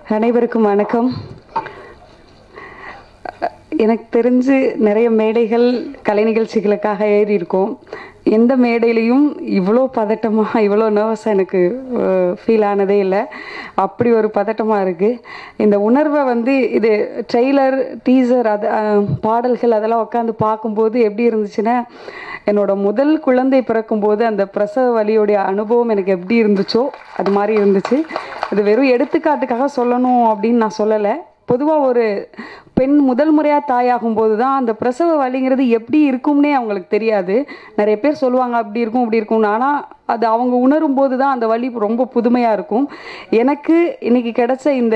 அனைவருக்கும் வணக்கம் எனக்கு தெரிஞ்சு நிறைய மேடைகள் கலை நிகழ்ச்சிகளுக்காக ஏறி இருக்கோம் எந்த மேடையிலையும் இவ்வளோ பதட்டமாக இவ்வளோ நர்வஸாக எனக்கு ஃபீல் ஆனதே இல்லை அப்படி ஒரு பதட்டமாக இருக்குது இந்த உணர்வை வந்து இது ட்ரெய்லர் டீசர் அது அஹ், பாடல்கள் அதெல்லாம் உட்காந்து பார்க்கும்போது எப்படி இருந்துச்சுன்னா என்னோட முதல் குழந்தை பிறக்கும்போது அந்த பிரசவ வலியோடைய அனுபவம் எனக்கு எப்படி இருந்துச்சோ அது மாதிரி இருந்துச்சு இது வெறும் எடுத்துக்காட்டுக்காக சொல்லணும் அப்படின்னு நான் சொல்லலை பொதுவாக ஒரு பெண் முதல் முறையாக தாயாகும்போது தான் அந்த பிரசவ வலிங்கிறது எப்படி இருக்கும்னே அவங்களுக்கு தெரியாது நிறைய பேர் சொல்லுவாங்க அப்படி இருக்கும் இப்படி இருக்கும்னு ஆனால் அது அவங்க உணரும் போது தான் அந்த வலி ரொம்ப புதுமையாக இருக்கும் எனக்கு இன்னைக்கு கிடைச்ச இந்த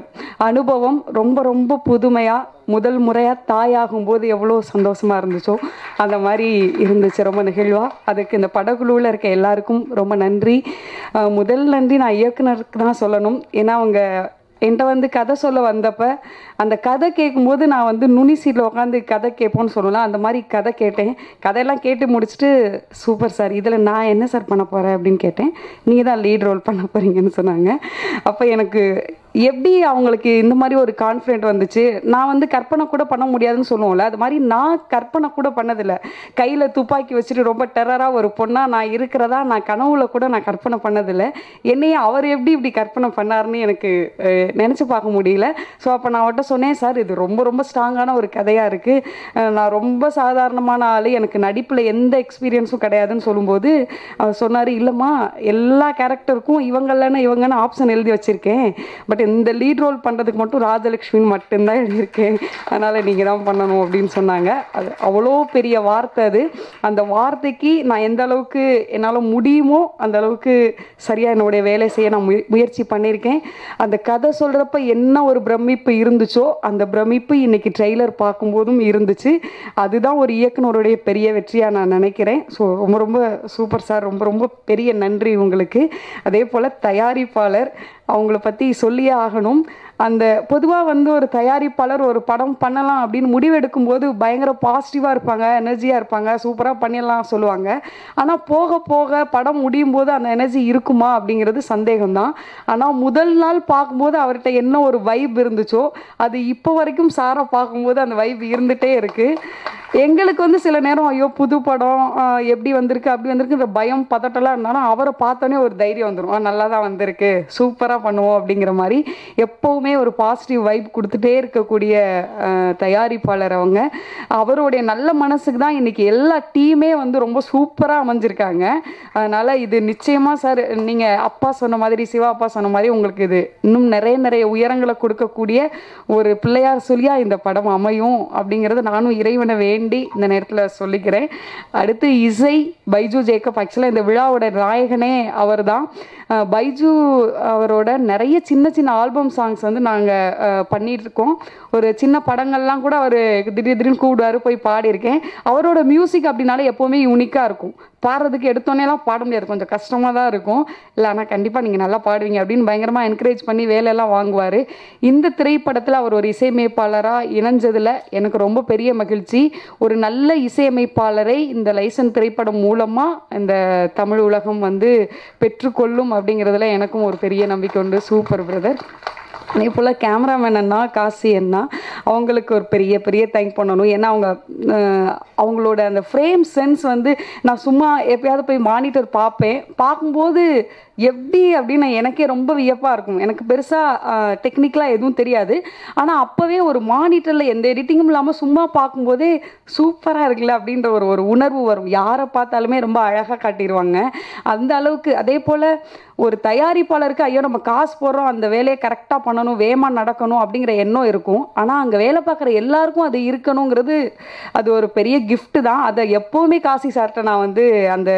அனுபவம் ரொம்ப ரொம்ப புதுமையாக முதல் முறையாக தாயாகும்போது எவ்வளோ சந்தோஷமாக இருந்துச்சோ அந்த மாதிரி இருந்துச்சு ரொம்ப நிகழ்வாக அதுக்கு இந்த படக்குழுவில் இருக்க எல்லாருக்கும் ரொம்ப நன்றி அஹ் முதல் நன்றி நான் இயக்குனருக்கு தான் சொல்லணும் ஏன்னா அவங்க என்கிட்ட வந்து கதை சொல்ல வந்தப்ப அந்த கதை கேட்கும்போது நான் வந்து நுனி சீட்டில் உட்காந்து கதை கேட்போன்னு சொல்லலாம் அந்த மாதிரி கதை கேட்டேன் கதையெல்லாம் கேட்டு முடிச்சுட்டு சூப்பர் சார் இதில் நான் என்ன சார் பண்ண போகிறேன் அப்படின்னு கேட்டேன் நீங்கள் தான் லீட் ரோல் பண்ண போகிறீங்கன்னு சொன்னாங்க அப்போ எனக்கு எப்படி அவங்களுக்கு இந்த மாதிரி ஒரு கான்ஃபிடென்ட் வந்துச்சு நான் வந்து கற்பனை கூட பண்ண முடியாதுன்னு சொல்லுவோம்ல அது மாதிரி நான் கற்பனை கூட பண்ணதில்லை கையில் துப்பாக்கி வச்சுட்டு ரொம்ப டெரராக ஒரு பொண்ணாக நான் இருக்கிறதா நான் கனவுல கூட நான் கற்பனை பண்ணதில்லை என்னையே அவர் எப்படி இப்படி கற்பனை பண்ணாருன்னு எனக்கு நினச்சி பார்க்க முடியல ஸோ அப்போ நான் அவர்கிட்ட சொன்னேன் சார் இது ரொம்ப ரொம்ப ஸ்ட்ராங்கான ஒரு கதையாக இருக்குது நான் ரொம்ப சாதாரணமான ஆள் எனக்கு நடிப்பில் எந்த எக்ஸ்பீரியன்ஸும் கிடையாதுன்னு சொல்லும்போது அவர் சொன்னார் இல்லைம்மா எல்லா கேரக்டருக்கும் இவங்களன்னு இவங்கன்னு ஆப்ஷன் எழுதி வச்சுருக்கேன் பட் இந்த லீட் ரோல் பண்ணுறதுக்கு மட்டும் ராஜலக்ஷ்மின்னு மட்டும்தான் எழுதியிருக்கேன் அதனால் நீங்கள் தான் பண்ணணும் அப்படின்னு சொன்னாங்க அது அவ்வளோ பெரிய வார்த்தை அது அந்த வார்த்தைக்கு நான் எந்த அளவுக்கு என்னால் முடியுமோ அந்த அளவுக்கு சரியாக என்னுடைய வேலை செய்ய நான் முய- முயற்சி பண்ணியிருக்கேன் அந்த கதை சொல்கிறப்ப என்ன ஒரு பிரமிப்பு இருந்துச்சோ அந்த பிரமிப்பு இன்னைக்கு ட்ரெய்லர் பார்க்கும்போதும் இருந்துச்சு அதுதான் ஒரு இயக்குனருடைய பெரிய வெற்றியாக நான் நினைக்கிறேன் ஸோ ரொம்ப ரொம்ப சூப்பர் சார் ரொம்ப ரொம்ப பெரிய நன்றி உங்களுக்கு அதே போல் தயாரிப்பாளர் அவங்கள பற்றி சொல்லியே ஆகணும் அந்த பொதுவாக வந்து ஒரு தயாரிப்பாளர் ஒரு படம் பண்ணலாம் அப்படின்னு முடிவெடுக்கும் போது பயங்கர பாசிட்டிவாக இருப்பாங்க எனர்ஜியாக இருப்பாங்க சூப்பராக பண்ணிடலாம் சொல்லுவாங்க ஆனால் போக போக படம் முடியும் போது அந்த எனர்ஜி இருக்குமா அப்படிங்கிறது சந்தேகம்தான் ஆனால் முதல் நாள் பார்க்கும்போது அவர்கிட்ட என்ன ஒரு வைப் இருந்துச்சோ அது இப்போ வரைக்கும் சாரை பார்க்கும்போது அந்த வைப் இருந்துகிட்டே இருக்குது எங்களுக்கு வந்து சில நேரம் ஐயோ புது படம் ஆஹ் எப்படி வந்திருக்கு அப்படி வந்திருக்குன்ற பயம் பதட்டெல்லாம் இருந்தாலும் அவரை பார்த்தோன்னே ஒரு தைரியம் வந்துடும் ஆ, நல்லா தான் வந்திருக்கு சூப்பராக பண்ணுவோம் அப்படிங்கிற மாதிரி எப்போவுமே ஒரு பாசிட்டிவ் வைப் கொடுத்துட்டே இருக்கக்கூடிய ஆஹ், தயாரிப்பாளர் அவங்க அவருடைய நல்ல மனசுக்கு தான் இன்னைக்கு எல்லா டீமே வந்து ரொம்ப சூப்பராக அமைஞ்சிருக்காங்க அதனால் இது நிச்சயமாக சார் நீங்கள் அப்பா சொன்ன மாதிரி சிவா அப்பா சொன்ன மாதிரி உங்களுக்கு இது இன்னும் நிறைய நிறைய உயரங்களை கொடுக்கக்கூடிய ஒரு பிள்ளையார் சொல்லியா இந்த படம் அமையும் அப்படிங்கிறத நானும் இறைவனை வேண்டி இந்த நேரத்தில் சொல்லிக்கிறேன் அடுத்து இசை பைஜு ஜேக்கப் ஆக்சுவலாக இந்த விழாவோட நாயகனே அவர் தான் பைஜு அவரோட நிறைய சின்ன சின்ன ஆல்பம் சாங்ஸ் வந்து நாங்கள் பண்ணிட்டு இருக்கோம் ஒரு சின்ன படங்கள்லாம் கூட அவர் திடீர் திடீர்னு கூடுவார் போய் பாடியிருக்கேன் அவரோட மியூசிக் அப்படின்னாலே எப்போவுமே யூனிக்காக இருக்கும் பாடுறதுக்கு எடுத்தோன்னேலாம் பாட முடியாது கொஞ்சம் கஷ்டமாக தான் இருக்கும் இல்லை ஆனால் கண்டிப்பாக நீங்கள் நல்லா பாடுவீங்க அப்படின்னு பயங்கரமாக என்கரேஜ் பண்ணி வேலையெல்லாம் வாங்குவார் இந்த திரைப்படத்தில் அவர் ஒரு இசையமைப்பாளராக இணைஞ்சதில் எனக்கு ரொம்ப பெரிய மகிழ்ச்சி ஒரு நல்ல இசையமைப்பாளரை இந்த லைசன் திரைப்படம் மூலமாக இந்த தமிழ் உலகம் வந்து பெற்றுக்கொள்ளும் அப்படிங்கிறதுல எனக்கும் ஒரு பெரிய நம்பிக்கை உண்டு சூப்பர் பிரதர் அதே போல் கேமராமேன் அண்ணா காசி அண்ணா அவங்களுக்கு ஒரு பெரிய பெரிய தேங்க் பண்ணணும் ஏன்னா அவங்க அஹ், அவங்களோட அந்த ஃப்ரேம் சென்ஸ் வந்து நான் சும்மா எப்பயாவது போய் மானிட்டர் பார்ப்பேன் பார்க்கும்போது எப்படி அப்படின்னு எனக்கே ரொம்ப வியப்பாக இருக்கும் எனக்கு பெருசாக டெக்னிக்கலாக எதுவும் தெரியாது ஆனால் அப்போவே ஒரு மானிட்டரில் எந்த எடிட்டிங்கும் இல்லாமல் சும்மா பார்க்கும்போதே சூப்பராக இருக்குல்ல அப்படின்ற ஒரு ஒரு உணர்வு வரும் யாரை பார்த்தாலுமே ரொம்ப அழகாக காட்டிடுவாங்க அந்த அளவுக்கு அதே போல் ஒரு தயாரிப்பாளருக்கு ஐயோ நம்ம காசு போடுறோம் அந்த வேலையை கரெக்டாக பண்ணணும் வேகமாக நடக்கணும் அப்படிங்கிற எண்ணம் இருக்கும் ஆனால் அங்கே வேலை பார்க்குற எல்லாருக்கும் அது இருக்கணுங்கிறது அது ஒரு பெரிய gift தான் அதை எப்போவுமே காசி சார்கிட்ட நான் வந்து அந்த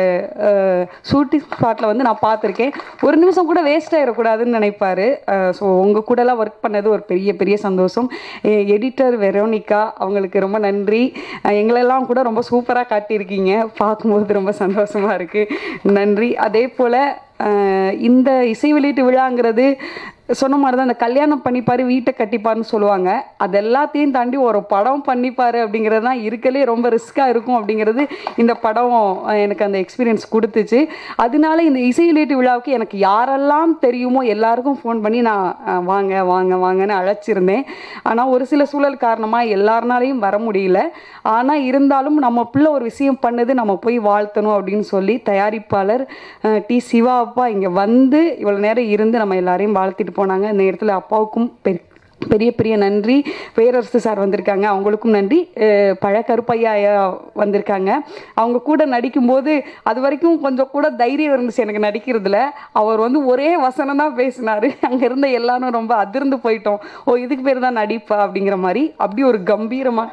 ஷூட்டிங் ஸ்பாட்டில் வந்து நான் பார்த்துருக்கேன் ஒரு நிமிஷம் கூட வேஸ்ட் ஆகிடக்கூடாதுன்னு நினைப்பாரு ஸோ உங்கள் கூடலாம் ஒர்க் பண்ணது ஒரு பெரிய பெரிய சந்தோஷம் எடிட்டர் வெரோனிகா அவங்களுக்கு ரொம்ப நன்றி அஹ் எங்களெல்லாம் கூட ரொம்ப சூப்பராக காட்டியிருக்கீங்க பார்க்கும்போது ரொம்ப சந்தோஷமாக இருக்குது நன்றி அதே போல் அஹ் இந்த இசை வெளியீட்டு விழாங்கிறது சொன்ன மாதிரி தான் இந்த கல்யாணம் பண்ணிப்பாரு வீட்டை கட்டிப்பாருன்னு சொல்லுவாங்க அது எல்லாத்தையும் தாண்டி ஒரு படம் பண்ணிப்பாரு அப்படிங்கிறது தான் இருக்கலே ரொம்ப ரிஸ்க்காக இருக்கும் அப்படிங்கிறது இந்த படம் அஹ், எனக்கு அந்த எக்ஸ்பீரியன்ஸ் கொடுத்துச்சு அதனால இந்த இசை வெளியீட்டு விழாவுக்கு எனக்கு யாரெல்லாம் தெரியுமோ எல்லாருக்கும் ஃபோன் பண்ணி நான் அஹ், வாங்க வாங்க வாங்கன்னு அழைச்சிருந்தேன் ஆனால் ஒரு சில சூழல் காரணமாக எல்லாருனாலையும் வர முடியல ஆனால் இருந்தாலும் நம்ம பிள்ளை ஒரு விஷயம் பண்ணுது நம்ம போய் வாழ்த்தணும் அப்படின்னு சொல்லி தயாரிப்பாளர் அஹ், டி சிவா அப்பா இங்கே வந்து இவ்வளோ நேரம் இருந்து நம்ம எல்லாரையும் வாழ்த்திட்டு போனாங்க இந்த இடத்துல அப்பாவுக்கும் பெரிய பெரிய பெரிய நன்றி பேரரசு சார் வந்திருக்காங்க அவங்களுக்கும் நன்றி அஹ் பழ கருப்பையா ஐயா வந்திருக்காங்க அவங்க கூட நடிக்கும்போது அது வரைக்கும் கொஞ்சம் கூட தைரியம் இருந்துச்சு எனக்கு நடிக்கிறதுல அவர் வந்து ஒரே வசனம் தான் பேசினாரு அங்கே இருந்த எல்லாரும் ரொம்ப அதிர்ந்து போயிட்டோம் ஓ இதுக்கு பேர் தான் நடிப்பா அப்படிங்கிற மாதிரி அப்படி ஒரு கம்பீரமா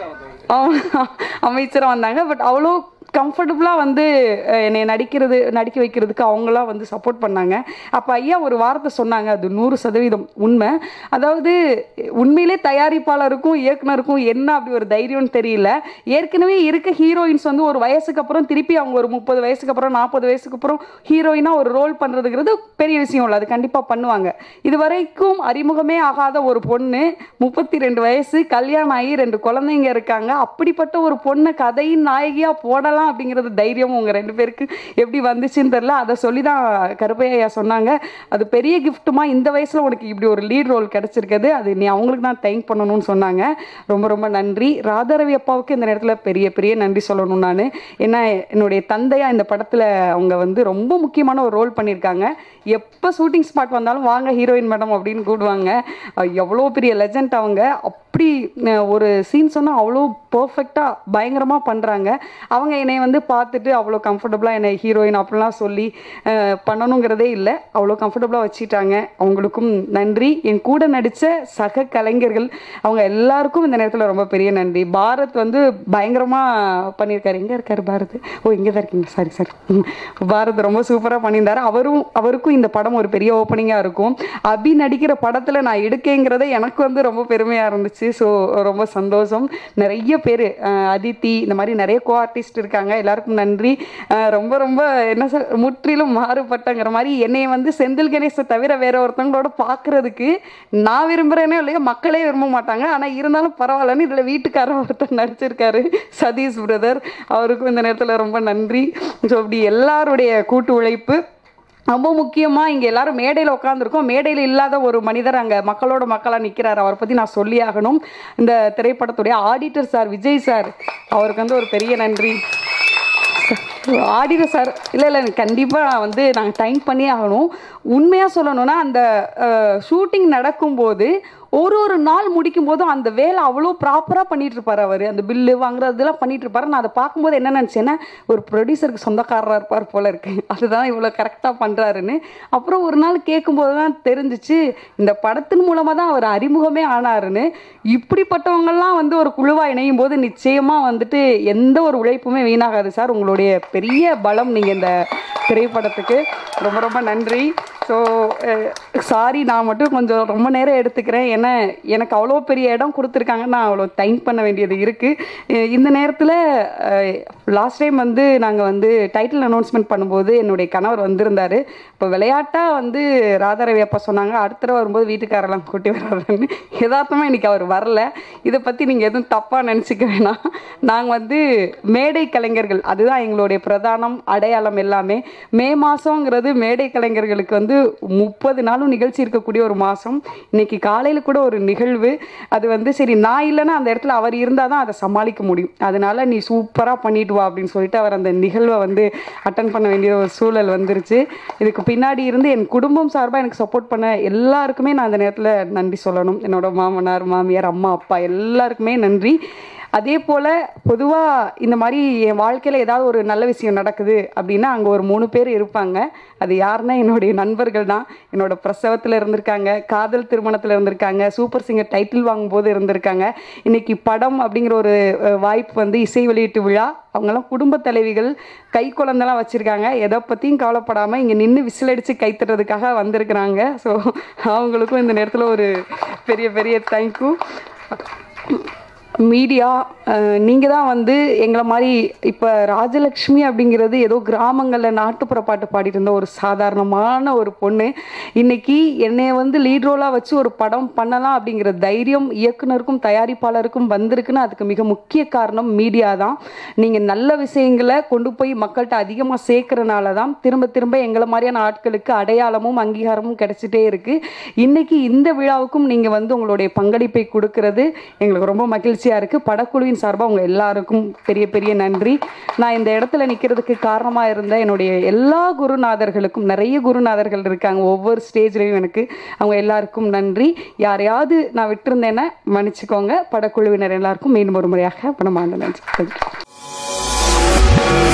அமைச்சராக வந்தாங்க பட் அவ்வளோ கம்ஃபர்டபுளாக வந்து அஹ், என்னை நடிக்கிறது நடிக்க வைக்கிறதுக்கு அவங்களாம் வந்து சப்போர்ட் பண்ணாங்க அப்போ ஐயா ஒரு வார்த்தை சொன்னாங்க அது நூறு சதவீதம் உண்மை அதாவது உண்மையிலே தயாரிப்பாளருக்கும் இயக்குனருக்கும் என்ன அப்படி ஒரு தைரியம்னு தெரியல ஏற்கனவே இருக்க ஹீரோயின்ஸ் வந்து ஒரு வயசுக்கு அப்புறம் திருப்பி அவங்க ஒரு முப்பது வயசுக்கு அப்புறம் நாற்பது வயசுக்கு அப்புறம் ஹீரோயினாக ஒரு ரோல் பண்ணுறதுங்கிறது பெரிய விஷயம் இல்லை அது கண்டிப்பாக பண்ணுவாங்க இது வரைக்கும் அறிமுகமே ஆகாத ஒரு பொண்ணு முப்பத்தி ரெண்டு வயசு கல்யாணம் ஆகி ரெண்டு குழந்தைங்க இருக்காங்க அப்படிப்பட்ட ஒரு பொண்ணை கதையின் நாயகியாக போடலாம் அப்படிங்கிறது தைரியம் உங்க ரெண்டு பேருக்கு எப்படி வந்துச்சுன்னு தெரியல அதை சொல்லி தான் கருப்பையா சொன்னாங்க அது பெரிய கிஃப்ட்டுமா இந்த வயசுல உனக்கு இப்படி ஒரு லீட் ரோல் கிடைச்சிருக்குது அது நீ அவங்களுக்கு தான் தேங்க் பண்ணணும்னு சொன்னாங்க ரொம்ப ரொம்ப நன்றி ராதாரவி அப்பாவுக்கு இந்த நேரத்தில் பெரிய பெரிய நன்றி சொல்லணும் நான் ஏன்னா என்னுடைய தந்தையா இந்த படத்தில் அவங்க வந்து ரொம்ப முக்கியமான ஒரு ரோல் பண்ணியிருக்காங்க எப்போ ஷூட்டிங் ஸ்பாட் வந்தாலும் வாங்க ஹீரோயின் மேடம் அப்படின்னு கூடுவாங்க எவ்வளோ பெரிய லெஜண்ட் அவங்க அப்படி அஹ், ஒரு சீன் சொன்னால் அவ்வளோ பர்ஃபெக்டாக பயங்கரமாக பண்ணுறாங்க அவங்க என்னை வந்து பார்த்துட்டு அவ்வளோ கம்ஃபர்டபுளாக என்னை ஹீரோயின் அப்படிலாம் சொல்லி அஹ், பண்ணணுங்கிறதே இல்லை அவ்வளோ கம்ஃபர்டபுளாக வச்சுட்டாங்க அவங்களுக்கும் நன்றி என் கூட நடித்த சக கலைஞர்கள் அவங்க எல்லாருக்கும் இந்த நேரத்தில் ரொம்ப பெரிய நன்றி பாரத் வந்து பயங்கரமாக பண்ணியிருக்காரு எங்கே இருக்காரு பாரத் ஓ இங்கே தான் இருக்கீங்க சாரி சார் பாரத் ரொம்ப சூப்பராக பண்ணியிருந்தாரு அவரும் அவருக்கும் இந்த படம் ஒரு பெரிய ஓப்பனிங்காக இருக்கும் அபி நடிக்கிற படத்தில் நான் எடுக்கேங்கிறதே எனக்கு வந்து ரொம்ப பெருமையாக இருந்துச்சு ஸோ ரொம்ப சந்தோஷம் நிறைய பேர் அதித்தி இந்த மாதிரி நிறைய கோ ஆர்டிஸ்ட் இருக்காங்க எல்லாருக்கும் நன்றி அஹ் ரொம்ப ரொம்ப என்ன சொல் முற்றிலும் மாறுபட்டங்கிற மாதிரி என்னைய வந்து செந்தில் கணேசை தவிர வேற ஒருத்தவங்களோட பார்க்கறதுக்கு நான் விரும்புகிறேனே இல்லையா மக்களே விரும்ப மாட்டாங்க ஆனால் இருந்தாலும் பரவாயில்லன்னு இதில் வீட்டுக்காரர் ஒருத்தர் நடிச்சிருக்காரு சதீஷ் பிரதர் அவருக்கும் இந்த நேரத்தில் ரொம்ப நன்றி ஸோ இப்படி எல்லாருடைய கூட்டு உழைப்பு ரொம்ப முக்கியமாக இங்கே எல்லாரும் மேடையில் உட்காந்துருக்கோம் மேடையில் இல்லாத ஒரு மனிதர் அங்கே மக்களோட மக்களாக நிற்கிறார் அவரை பற்றி நான் சொல்லி ஆகணும் இந்த திரைப்படத்துடைய ஆடிட்டர் சார் விஜய் சார் அவருக்கு வந்து ஒரு பெரிய நன்றி ஆடிட்டர் சார் இல்லை இல்லை கண்டிப்பாக வந்து நாங்கள் டைம் பண்ணி ஆகணும் உண்மையாக சொல்லணும்னா அந்த ஷூட்டிங் நடக்கும்போது ஒரு ஒரு நாள் முடிக்கும் போதும் அந்த வேலை அவ்வளோ ப்ராப்பராக பண்ணிட்டு இருப்பார் அவர் அந்த பில்லு வாங்குறதெல்லாம் பண்ணிட்டு இருப்பாரு நான் அதை பார்க்கும்போது என்ன நினச்சேன்னா ஒரு ப்ரொடியூசருக்கு சொந்தக்காரராக இருப்பார் போல இருக்கு அதுதான் இவ்வளோ கரெக்டாக பண்ணுறாருன்னு அப்புறம் ஒரு நாள் கேட்கும்போது தான் தெரிஞ்சிச்சு இந்த படத்தின் மூலமாக தான் அவர் அறிமுகமே ஆனாருன்னு இப்படிப்பட்டவங்கெல்லாம் வந்து ஒரு குழுவாக இணையும் போது நிச்சயமாக வந்துட்டு எந்த ஒரு உழைப்புமே வீணாகாது சார் உங்களுடைய பெரிய பலம் நீங்கள் இந்த திரைப்படத்துக்கு ரொம்ப ரொம்ப நன்றி ஸோ சாரி நான் மட்டும் கொஞ்சம் ரொம்ப நேரம் எடுத்துக்கிறேன் ஏன்னா எனக்கு அவ்வளோ பெரிய இடம் கொடுத்துருக்காங்க நான் அவ்வளோ டைம் பண்ண வேண்டியது இருக்குது இந்த நேரத்தில் லாஸ்ட் டைம் வந்து நாங்கள் வந்து டைட்டில் அனௌன்ஸ்மெண்ட் பண்ணும்போது என்னுடைய கணவர் வந்திருந்தார் இப்போ விளையாட்டாக வந்து ராதாரவி அப்பா சொன்னாங்க அடுத்த தடவை வரும்போது வீட்டுக்காரெல்லாம் கூட்டி வர்றாருன்னு யதார்த்தமாக இன்னைக்கு அவர் வரல இதை பற்றி நீங்கள் எதுவும் தப்பாக நினச்சிக்க வேணாம் நாங்கள் வந்து மேடை கலைஞர்கள் அதுதான் எங்களுடைய பிரதானம் அடையாளம் எல்லாமே மே மாதங்கிறது மேடை கலைஞர்களுக்கு வந்து முப்பது நாளும் நிகழ்ச்சி இருக்கக்கூடிய ஒரு மாதம் இன்னைக்கு காலையில் கூட ஒரு நிகழ்வு அது வந்து சரி நான் இல்லைன்னா அந்த இடத்துல அவர் இருந்தால் தான் அதை சமாளிக்க முடியும் அதனால நீ சூப்பராக பண்ணிட்டு வா அப்படின்னு சொல்லிட்டு அவர் அந்த நிகழ்வை வந்து அட்டன் பண்ண வேண்டிய ஒரு சூழல் வந்துருச்சு இதுக்கு பின்னாடி இருந்து என் குடும்பம் சார்பாக எனக்கு சப்போர்ட் பண்ண எல்லாருக்குமே நான் அந்த நேரத்தில் நன்றி சொல்லணும் என்னோட மாமனார் மாமியார் அம்மா அப்பா எல்லாருக்குமே நன்றி அதே போல் பொதுவாக இந்த மாதிரி என் வாழ்க்கையில் ஏதாவது ஒரு நல்ல விஷயம் நடக்குது அப்படின்னா அங்கே ஒரு மூணு பேர் இருப்பாங்க அது யாருன்னா என்னுடைய நண்பர்கள் தான் என்னோட பிரசவத்தில் இருந்திருக்காங்க காதல் திருமணத்தில் இருந்திருக்காங்க சூப்பர் சிங்கர் டைட்டில் வாங்கும்போது இருந்திருக்காங்க இன்னைக்கு படம் அப்படிங்கிற ஒரு அஹ், வாய்ப்பு வந்து இசை வெளியீட்டு விழா அவங்கெல்லாம் குடும்ப தலைவிகள் கை குழந்தெல்லாம் வச்சுருக்காங்க எதை பற்றியும் கவலைப்படாமல் இங்கே நின்று விசில் அடித்து கைத்தட்டுறதுக்காக வந்திருக்கிறாங்க ஸோ அவங்களுக்கும் இந்த நேரத்தில் ஒரு பெரிய பெரிய தேங்க்யூ மீடியா நீங்கள் தான் வந்து எங்களை மாதிரி இப்போ ராஜலக்ஷ்மி அப்படிங்கிறது ஏதோ கிராமங்களில் நாட்டுப்புற பாட்டு பாடிட்டு இருந்த ஒரு சாதாரணமான ஒரு பொண்ணு இன்னைக்கு என்னைய வந்து லீட் ரோலாக வச்சு ஒரு படம் பண்ணலாம் அப்படிங்கிற தைரியம் இயக்குனருக்கும் தயாரிப்பாளருக்கும் வந்திருக்குன்னு அதுக்கு மிக முக்கிய காரணம் மீடியா தான் நீங்கள் நல்ல விஷயங்களை கொண்டு போய் மக்கள்கிட்ட அதிகமாக சேர்க்கறனால தான் திரும்ப திரும்ப எங்களை மாதிரியான ஆட்களுக்கு அடையாளமும் அங்கீகாரமும் கிடைச்சிட்டே இருக்கு இன்னைக்கு இந்த விழாவுக்கும் நீங்கள் வந்து உங்களுடைய பங்களிப்பை கொடுக்கறது எங்களுக்கு ரொம்ப மகிழ்ச்சியாக இருக்குது படக்குழுவின் சார்பாக உங்கள் எல்லாருக்கும் பெரிய பெரிய நன்றி நான் இந்த இடத்துல நிற்கிறதுக்கு காரணமாக இருந்த என்னுடைய எல்லா குருநாதர்களுக்கும் நிறைய குருநாதர்கள் இருக்காங்க ஒவ்வொரு ஸ்டேஜ்லேயும் எனக்கு அவங்க எல்லாருக்கும் நன்றி யாரையாவது நான் விட்டிருந்தேன்னா மன்னிச்சுக்கோங்க படக்குழுவினர் எல்லாருக்கும் மீண்டும் ஒரு முறையாக பணமாண்ட நன்றி Thank you.